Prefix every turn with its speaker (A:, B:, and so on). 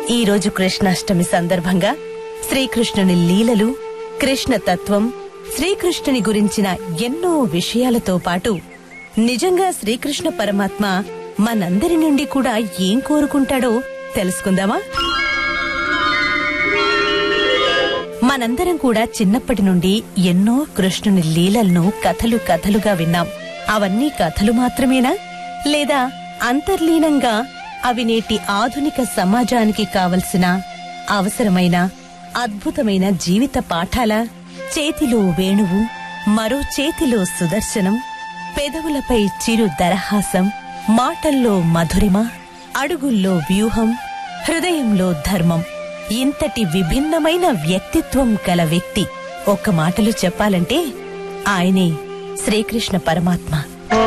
A: ఈ రోజు కృష్ణాష్టమి సందర్భంగా శ్రీకృష్ణుని లీలలు కృష్ణ తత్వం శ్రీకృష్ణుని గురించిన ఎన్నో విషయాలతో పాటు నిజంగా శ్రీకృష్ణ పరమాత్మ మనందరి నుండి కూడా ఏం కోరుకుంటాడో తెలుసుకుందామా మనందరం కూడా చిన్నప్పటి నుండి ఎన్నో కృష్ణుని లీలలను కథలు కథలుగా విన్నాం అవన్నీ కథలు మాత్రమేనా లేదా అంతర్లీనంగా అవి నేటి ఆధునిక సమాజానికి కావలసిన అవసరమైన అద్భుతమైన జీవిత పాఠాల చేతిలో వేణువు మరో చేతిలో సుదర్శనం పెదవులపై చిరు దరహాసం మాటల్లో మధురిమ అడుగుల్లో వ్యూహం హృదయంలో ధర్మం ఇంతటి విభిన్నమైన వ్యక్తిత్వం గల వ్యక్తి ఒక్క మాటలో చెప్పాలంటే ఆయనే శ్రీకృష్ణ పరమాత్మ